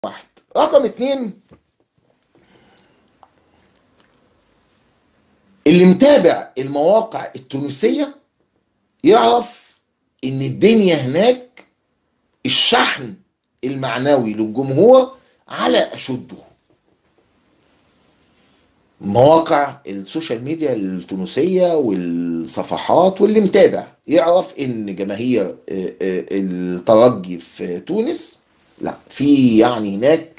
واحد رقم اتنين اللي متابع المواقع التونسية يعرف ان الدنيا هناك الشحن المعنوي للجمهور على اشده مواقع السوشيال ميديا التونسية والصفحات واللي متابع يعرف ان جماهير الترجي في تونس لا في يعني هناك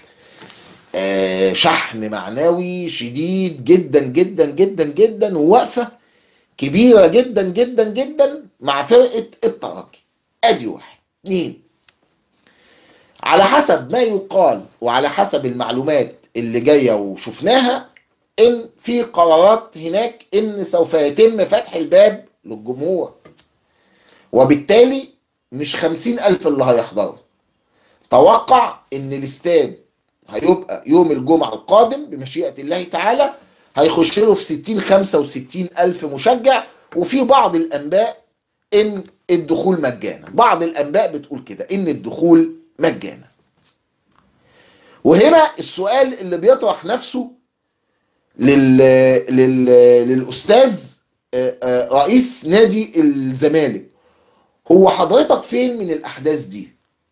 شحن معنوي شديد جدا جدا جدا جدا ووقفة كبيرة جدا جدا جدا مع فرقة الترجي ادي واحد اتنين على حسب ما يقال وعلى حسب المعلومات اللي جاية وشفناها ان في قرارات هناك ان سوف يتم فتح الباب للجمهور وبالتالي مش خمسين ألف اللي هيحضروا توقع ان الاستاد هيبقى يوم الجمعة القادم بمشيئة الله تعالى هيخش له في 60 65 ألف مشجع وفي بعض الأنباء إن الدخول مجانا بعض الأنباء بتقول كده إن الدخول مجانا وهنا السؤال اللي بيطرح نفسه لل... لل... للأستاذ رئيس نادي الزمالك هو حضرتك فين من الأحداث دي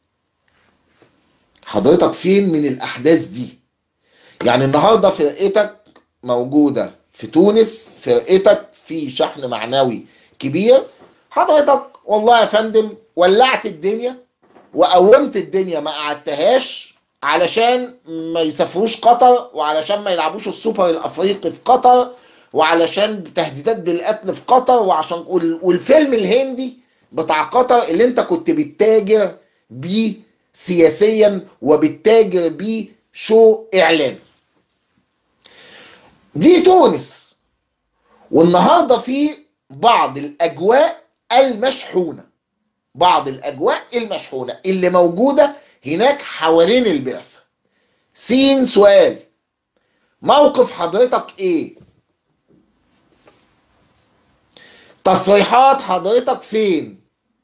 حضرتك فين من الأحداث دي يعني النهاردة فرقتك موجودة في تونس فرقتك في شحن معنوي كبير حضرتك والله يا فندم ولعت الدنيا وقومت الدنيا ما قعدتهاش علشان ما يسافروش قطر وعلشان ما يلعبوش السوبر الافريقي في قطر وعلشان تهديدات بالقتل في قطر وعشان والفيلم الهندي بتاع قطر اللي انت كنت بتتاجر بيه سياسيا وبتتاجر بيه شو اعلام دي تونس والنهارده في بعض الاجواء المشحونه بعض الاجواء المشحونه اللي موجوده هناك حوالين البعثه سين سؤال موقف حضرتك ايه تصريحات حضرتك فين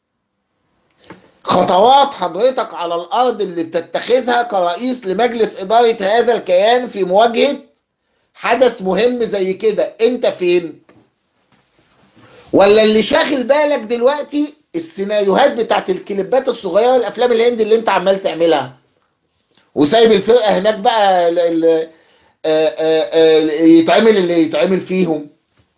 خطوات حضرتك على الارض اللي بتتخذها كرئيس لمجلس اداره هذا الكيان في مواجهه حدث مهم زي كده انت فين ولا اللي شاغل بالك دلوقتي السيناريوهات بتاعت الكليبات الصغيره الافلام الهندي اللي انت عمال تعملها وسايب الفرقه هناك بقى ال ال يتعمل اللي يتعمل فيهم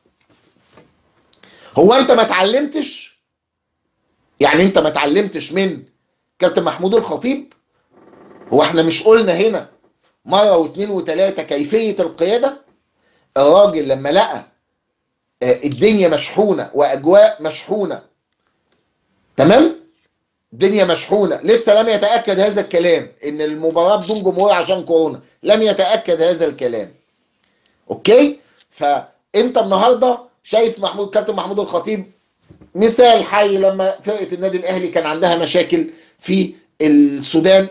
هو انت ما اتعلمتش يعني انت ما اتعلمتش من كابتن محمود الخطيب هو احنا مش قلنا هنا مره واثنين وثلاثه كيفيه القياده الراجل لما لقى الدنيا مشحونه واجواء مشحونه تمام الدنيا مشحونه لسه لم يتاكد هذا الكلام ان المباراه بدون جمهور عشان كورونا لم يتاكد هذا الكلام اوكي فانت النهارده شايف محمود كابتن محمود الخطيب مثال حي لما فرقه النادي الاهلي كان عندها مشاكل في السودان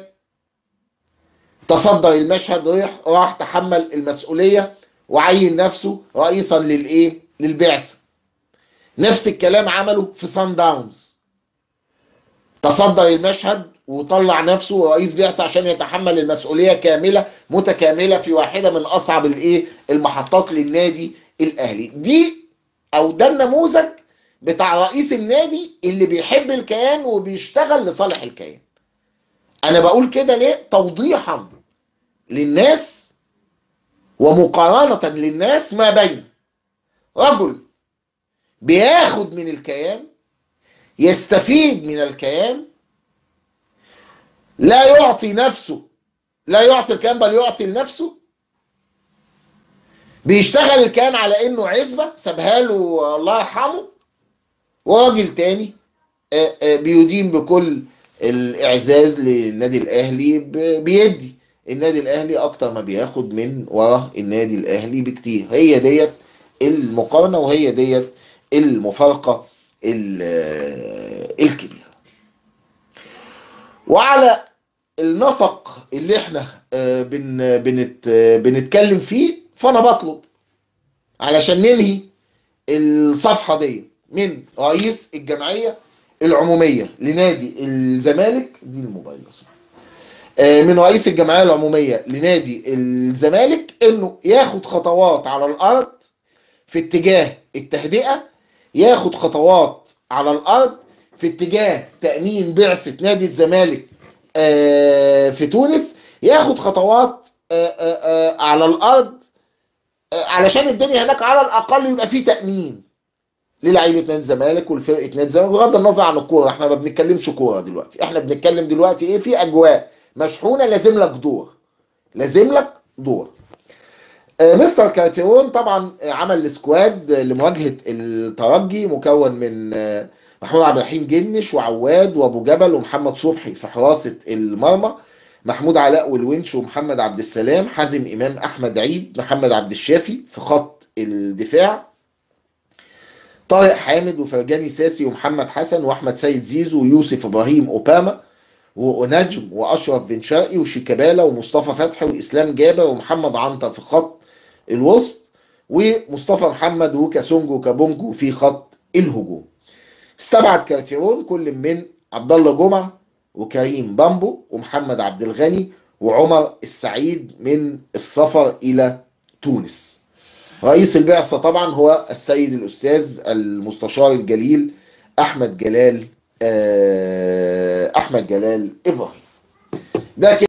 تصدر المشهد راح راح تحمل المسؤوليه وعين نفسه رئيسا للايه للبعثه نفس الكلام عمله في سان داونز تصدر المشهد وطلع نفسه رئيس بعثه عشان يتحمل المسؤوليه كامله متكامله في واحده من اصعب الايه المحطات للنادي الاهلي دي او ده النموذج بتاع رئيس النادي اللي بيحب الكيان وبيشتغل لصالح الكيان انا بقول كده ليه توضيحا للناس ومقارنة للناس ما بين رجل بياخد من الكيان يستفيد من الكيان لا يعطي نفسه لا يعطي الكيان بل يعطي لنفسه بيشتغل الكيان على انه عزبه سابها له الله يرحمه وراجل تاني بيدين بكل الاعزاز للنادي الاهلي بيدي النادي الاهلي اكتر ما بياخد من ورا النادي الاهلي بكتير هي ديت المقارنه وهي ديت المفارقه الكبيره وعلى النسق اللي احنا بن بنت بنتكلم فيه فانا بطلب علشان ننهي الصفحه دي من رئيس الجمعيه العموميه لنادي الزمالك دي الموبايل آه، من رئيس الجمعيه العموميه لنادي الزمالك انه ياخد خطوات على الارض في اتجاه التهدئه ياخد خطوات على الارض في اتجاه تامين بعثه نادي الزمالك آه، في تونس ياخد خطوات آه، آه، آه، على الارض آه، علشان الدنيا هناك على الاقل يبقى فيه تامين للعيبه نادي الزمالك ولفرقه نادي الزمالك بغض النظر عن الكوره احنا ما بنتكلمش كوره دلوقتي احنا بنتكلم دلوقتي ايه في اجواء مشحونه لازم لك دور لازم لك دور آه، مستر كارتيرون طبعا آه، عمل السكواد آه، لمواجهه الترجي مكون من آه، محمود عبد الرحيم جنش وعواد وابو جبل ومحمد صبحي في حراسه المرمى محمود علاء والونش ومحمد عبد السلام حازم امام احمد عيد محمد عبد الشافي في خط الدفاع طارق حامد وفرجاني ساسي ومحمد حسن واحمد سيد زيزو ويوسف ابراهيم اوباما ونجم واشرف بن شرقي وشيكابالا ومصطفى فتحي واسلام جابر ومحمد عنتر في خط الوسط ومصطفى محمد وكاسونجو كابونجو في خط الهجوم استبعد كارتيرون كل من عبد الله جمعه وكريم بامبو ومحمد عبد الغني وعمر السعيد من السفر الى تونس رئيس البعثه طبعا هو السيد الاستاذ المستشار الجليل احمد جلال آه، احمد جلال ابراهيم ده كده